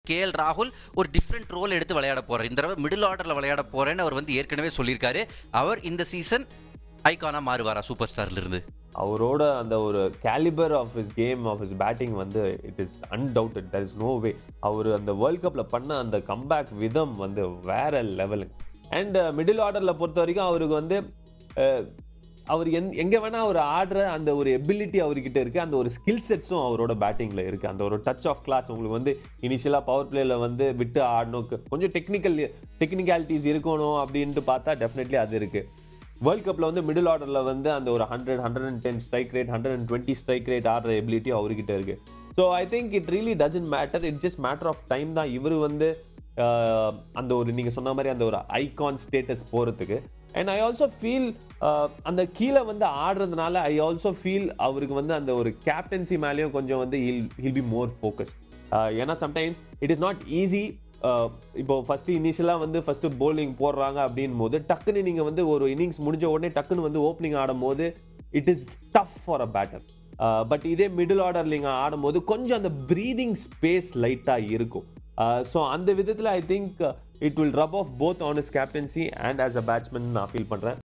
K L ராகுல் ஒரு different role எடுத்து விளையாட போறார் இந்த தடவை மிடில் ஆர்டர்ல விளையாட போறேன்னு அவர் வந்து ஏற்கனவே சொல்லியிருக்காரு அவர் இந்த சீசன் ஐகானா மாறுவாரா சூப்பர் ஸ்டார்ல இருந்து அவரோட அந்த ஒரு caliber of his game of his batting வந்து it is undoubted there is no way அவர் அந்த வேர்ல்ட் கப்ல பண்ண அந்த கம்பேக் விதம் வந்து வேற லெவலு அண்ட் மிடில் ஆர்டர்ல பொறுத்த வரைக்கும் அவருக்கு வந்து அஹ், அவர் எந் எங்க வேணா அவர் ஆடுற அந்த ஒரு எபிலிட்டி அவர்கிட்ட இருக்கு அந்த ஒரு ஸ்கில் செட்ஸும் அவரோட பேட்டிங்ல இருக்கு அந்த ஒரு டச் ஆஃப் கிளாஸ் உங்களுக்கு வந்து இனிஷியலா பவர் பிளேல வந்து விட்டு ஆடணும் கொஞ்சம் டெக்னிக்கல் டெக்னிக்காலிட்டிஸ் இருக்கணும் அப்படின்ட்டு பார்த்தா டெஃபினெட்லி அது இருக்கு வேர்ல்ட் கப்பில் வந்து மிடில் ஆர்டரில் வந்து அந்த ஒரு hundred hundred and ten strike rate hundred and twenty strike rate ஆடுற எபிலிட்டி அவர்கிட்ட இருக்கு so I think it really doesn't matter it just matter of time தான் இவர் வந்து ஆஹ், அந்த ஒரு நீங்கள் சொன்ன மாதிரி அந்த ஒரு ஐகான் ஸ்டேட்டஸ் போகிறதுக்கு அண்ட் ஐ ஆல்சோ ஃபீல் அந்த கீழே வந்து ஆடுறதுனால ஐ ஆல்சோ ஃபீல் அவருக்கு வந்து அந்த ஒரு கேப்டன்சி மேலேயும் கொஞ்சம் வந்து he'll he'll be more focus ஏன்னா sometimes it is not easy இப்போ ஃபர்ஸ்ட் இனிஷியலாக வந்து ஃபர்ஸ்ட் bowling போடுறாங்க அப்படின் போது டக்குன்னு நீங்கள் வந்து ஒரு இன்னிங்ஸ் முடிஞ்ச உடனே டக்குன்னு வந்து ஓப்பனிங் ஆடும்போது it is tough for a batter but இதே மிடில் ஆர்டர் நீங்கள் ஆடும்போது கொஞ்சம் அந்த ப்ரீதிங் ஸ்பேஸ் லைட்டாக இருக்கும் ஸோ அந்த விதத்தில் I think it will rub off both on his captaincy and as a batsman நான் ஃபீல் பண்ணுறேன்